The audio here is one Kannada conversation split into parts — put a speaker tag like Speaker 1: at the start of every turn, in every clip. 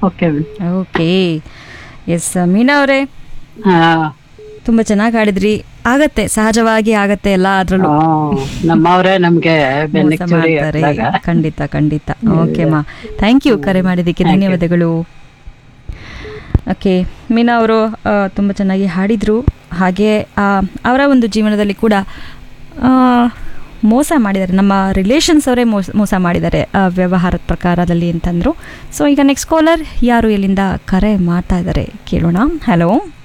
Speaker 1: Okay madam
Speaker 2: okay yes Meena ಅವರೇ
Speaker 1: ಹಾ
Speaker 2: ತುಂಬ ಚೆನ್ನಾಗಿ ಹಾಡಿದ್ರಿ ಆಗತ್ತೆ ಸಹಜವಾಗಿ ಆಗತ್ತೆ ಎಲ್ಲ ಅದರಲ್ಲೂ
Speaker 1: ಆ, ನಮ್ಮವ್ರೇ ನಮ್ಗೆ
Speaker 2: ಮೋಸ
Speaker 1: ಬೆನ್ನಿಚ್ಚುರಿ
Speaker 2: ಮಾಡ್ತಾರೆ
Speaker 1: ಹಾಕ್ದಾಗ.
Speaker 2: ಖಂಡಿತ ಖಂಡಿತ ಓಕೆ ಮಾ ಥ್ಯಾಂಕ್ ಯು ಕರೆ ಮಾಡಿದ್ದಕ್ಕೆ
Speaker 1: Thank you.
Speaker 2: ಧನ್ಯವಾದಗಳು ಓಕೆ ಮೀನಾ ಅವರು ತುಂಬ ಚೆನ್ನಾಗಿ ಹಾಡಿದರು ಹಾಗೆ ಆ, ಅವರ ಒಂದು ಜೀವನದಲ್ಲಿ ಕೂಡ ಆ, ಮೋಸ ಮಾಡಿದ್ದಾರೆ ನಮ್ಮ ರಿಲೇಷನ್ಸ್ ಅವರೇ ಮೋಸ ಮೋಸ ಮಾಡಿದ್ದಾರೆ ಆ, ವ್ಯವಹಾರದ ಪ್ರಕಾರದಲ್ಲಿ ಅಂತಂದರು ಸೊ ಈಗ ನೆಕ್ಸ್ಟ್ ಕಾಲರ್ ಯಾರು ಎಲ್ಲಿಂದ ಕರೆ ಮಾಡ್ತಾ ಇದ್ದಾರೆ ಕೇಳೋಣ ಹಲೋ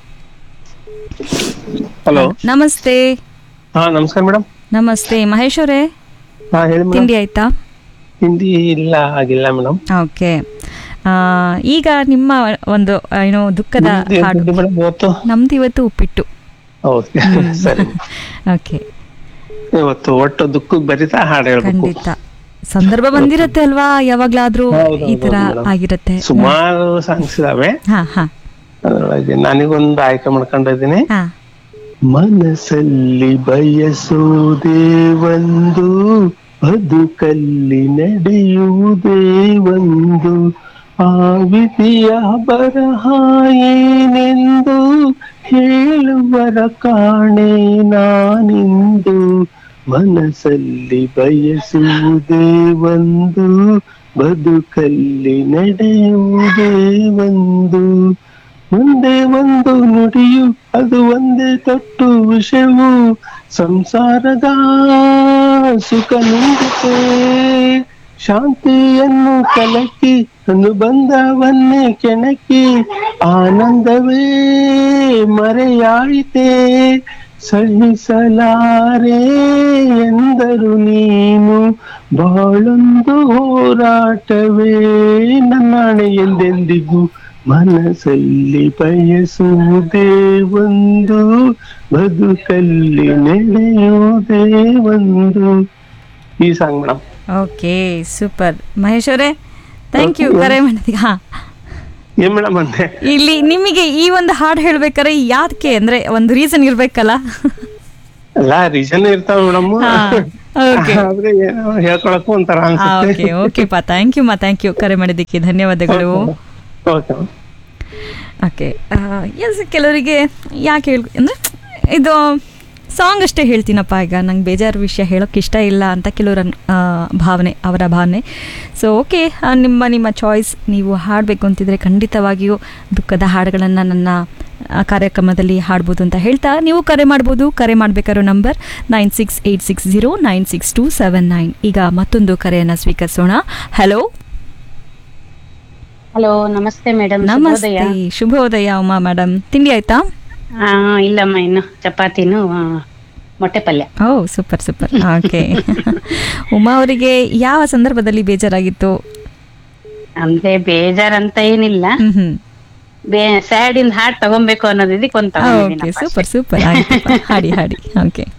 Speaker 3: ಹಲೋ
Speaker 2: ನಮಸ್ತೆ
Speaker 3: ಹಾ ನಮಸ್ಕಾರ ಮೇಡಮ್
Speaker 2: ನಮಸ್ತೆ ಮಹೇಶ್ ಅವರೇ
Speaker 3: ಹಾ ಹೇಳಿ ಮೇಡಮ್
Speaker 2: ತಿಂಡಿ ಆಯ್ತಾ
Speaker 3: ಹಿಂದಿ ಇಲ್ಲ ಆಗಿಲ್ಲ ಮೇಡಮ್
Speaker 2: ಓಕೆ ಆ, ಈಗ ನಿಮ್ಮ ಒಂದು ಆ, ಏನು ದುಃಖದ ಹಾಡು
Speaker 3: ಮೇಡಮ್ ಇವತ್ತು
Speaker 2: ನಮ್ದು ಇವತ್ತು ಉಪ್ಪಿಟ್ಟು
Speaker 3: ಹೌದು ಸರಿ
Speaker 2: ಓಕೆ
Speaker 3: ಇವತ್ತು ಒಟ್ಟು ದುಃಖ ಬರಿತಾ ಹಾಡು ಹೇಳ್ಬೇಕು
Speaker 2: ಖಂಡಿತ ಸಂದರ್ಭ ಬಂದಿರತ್ತೆ ಅಲ್ವಾ ಯಾವಾಗ್ಲಾದ್ರೂ
Speaker 3: ಹೌದು,
Speaker 2: ಈ ತರ
Speaker 3: ಹೌದು, ಮೇಡಮ್.
Speaker 2: ಆಗಿರತ್ತೆ
Speaker 3: ಸುಮಾರು ಸಾಂಗ್ಸ್ ಇದಾವೆ
Speaker 2: ಹಾ ಹಾ
Speaker 3: ಅದರೊಳಗೆ ನನಗೊಂದು ಆಯ್ಕೆ ಮಾಡ್ಕೊಂಡಿದ್ದೀನಿ
Speaker 2: ಹಾ
Speaker 3: ಮನಸ್ಸಲ್ಲಿ ಬಯಸುವುದೇ ಒಂದು ಬದುಕಲ್ಲಿ ನಡೆಯುವುದೇ ಒಂದು ಆ ವಿಧಿಯ ಬರಹ ಏನೆಂದು ಹೇಳುವರ ಕಾಣೆ ನಾನಿಂದು ಮನಸ್ಸಲ್ಲಿ ಬಯಸುವುದೇ ಒಂದು ಬದುಕಲ್ಲಿ ನಡೆಯುವುದೇ ಒಂದು ಒಂದೇ ಒಂದು ನುಡಿಯು ಅದು ಒಂದೇ ತೊಟ್ಟು ವಿಷವು ಸಂಸಾರದ ಸುಖ ನುಂಗುತ್ತೆ ಶಾಂತಿಯನ್ನು ಕಲಕಿ ಅನುಬಂಧವನ್ನೇ ಕೆಣಕಿ ಆನಂದವೇ ಮರೆಯಾಯಿತೆ ಸಹಿಸಲಾರೆ ಎಂದರು ನೀನು ಬಾಳೊಂದು ಹೋರಾಟವೇ ನನ್ನಾಣೆ ಎಂದೆಂದಿಗೂ ಮನಸ್ಸಲ್ಲಿ ಬಯಸುವುದೇ ಒಂದು ಬದುಕಲ್ಲಿ ನಡೆಯುವುದೇ ಒಂದು ಈ song madam
Speaker 2: okay super Mahesh ಅವರೇ ಥ್ಯಾಂಕ್ ಯು
Speaker 3: Okay.
Speaker 2: ಕರೆ ಮಾಡಿದ್ದೀವಿ ಹಾ
Speaker 3: ಏನ್ ಮೇಡಮ್ ಅಂದೆ
Speaker 2: ಇಲ್ಲಿ ನಿಮಗೆ ಈ ಒಂದು ಹಾಡು ಹೇಳ್ಬೇಕಾದ್ರೆ ಯಾಕೆ ಅಂದ್ರೆ ಒಂದು ರೀಸನ್ ಇರ್ಬೇಕಲ್ಲ
Speaker 3: ಎಲ್ಲ ರೀಸನ್ ಇರ್ತಾವ ಮೇಡಮ್
Speaker 2: ಹಾ, okay.
Speaker 3: ಆದ್ರೆ ಏನೋ ಹೇಳ್ಕೊಳಕ್ಕೂ ಒಂಥರ
Speaker 2: ಓಕೆ
Speaker 3: ಅನ್ಸುತ್ತೆ
Speaker 2: ಓಕೆಪಾ ಥ್ಯಾಂಕ್ ಯು ಮಾ ಥ್ಯಾಂಕ್ ಯು ಕರೆ ಮಾಡಿದ್ದಕ್ಕೆ ಧನ್ಯವಾದಗಳು
Speaker 3: ಓಕೆ
Speaker 2: ಓಕೆ ಎಸ್ ಕೆಲವರಿಗೆ ಯಾಕೆ ಹೇಳ ಅಂದರೆ ಇದು ಸಾಂಗ್ ಅಷ್ಟೇ ಹೇಳ್ತೀನಪ್ಪ ಈಗ ನಂಗೆ ಬೇಜಾರು ವಿಷಯ ಹೇಳೋಕ್ಕೆ ಇಷ್ಟ ಇಲ್ಲ ಅಂತ ಕೆಲವರ ಆ, ಭಾವನೆ ಅವರ ಭಾವನೆ ಸೊ ಓಕೆ ನಿಮ್ಮ ನಿಮ್ಮ ಚಾಯ್ಸ್ ನೀವು ಹಾಡಬೇಕು ಅಂತಿದ್ರೆ ಖಂಡಿತವಾಗಿಯೂ ದುಃಖದ ಹಾಡುಗಳನ್ನು ನನ್ನ ಆ, ಕಾರ್ಯಕ್ರಮದಲ್ಲಿ ಹಾಡ್ಬೋದು ಅಂತ ಹೇಳ್ತಾ ನೀವು ಕರೆ ಮಾಡ್ಬೋದು ಕರೆ ಮಾಡಬೇಕಾರೋ number nine six eight six zero nine six two seven nine ಈಗ ಮತ್ತೊಂದು ಕರೆಯನ್ನು ಸ್ವೀಕರಿಸೋಣ ಹಲೋ
Speaker 4: ಹಲೋ ನಮಸ್ತೆ ಮೇಡಮ್
Speaker 2: ನಮಸ್ತೆ ಶುಭೋದಯ ಉಮಾ ಮೇಡಮ್ ತಿಂಡಿ ಆಯ್ತಾ
Speaker 4: ಹಾ ಇಲ್ಲಮ್ಮ ಇನ್ನು ಚಪಾತಿನು ಆ, ಮೊಟ್ಟೆ ಪಲ್ಯ
Speaker 2: ಓ ಸೂಪರ್ ಸೂಪರ್ ಓಕೆ ಉಮಾ ಅವರಿಗೆ ಯಾವ ಸಂದರ್ಭದಲ್ಲಿ ಬೇಜಾರಾಗಿತ್ತು
Speaker 4: ಅಂದ್ರೆ ಬೇಜಾರಂತ ಏನಿಲ್ಲ
Speaker 2: ಹ್ಮ್ ಹ್ಮ್
Speaker 4: ಬೇ ಸ್ಯಾಡ್ ಇಂದ ಹಾಡ್ ತಗೊಬೇಕು ಅನ್ನೋದು ಇದಕ್ಕೆ ಒಂದ್
Speaker 2: ಓಕೆ
Speaker 4: ತಗೊಂಡಿದ್ದೀನಪ್ಪ
Speaker 2: ಸೂಪರ್ ಸೂಪರ್ ಆಯ್ತು ಹಾಡಿ ಹಾಡಿ ಓಕೆ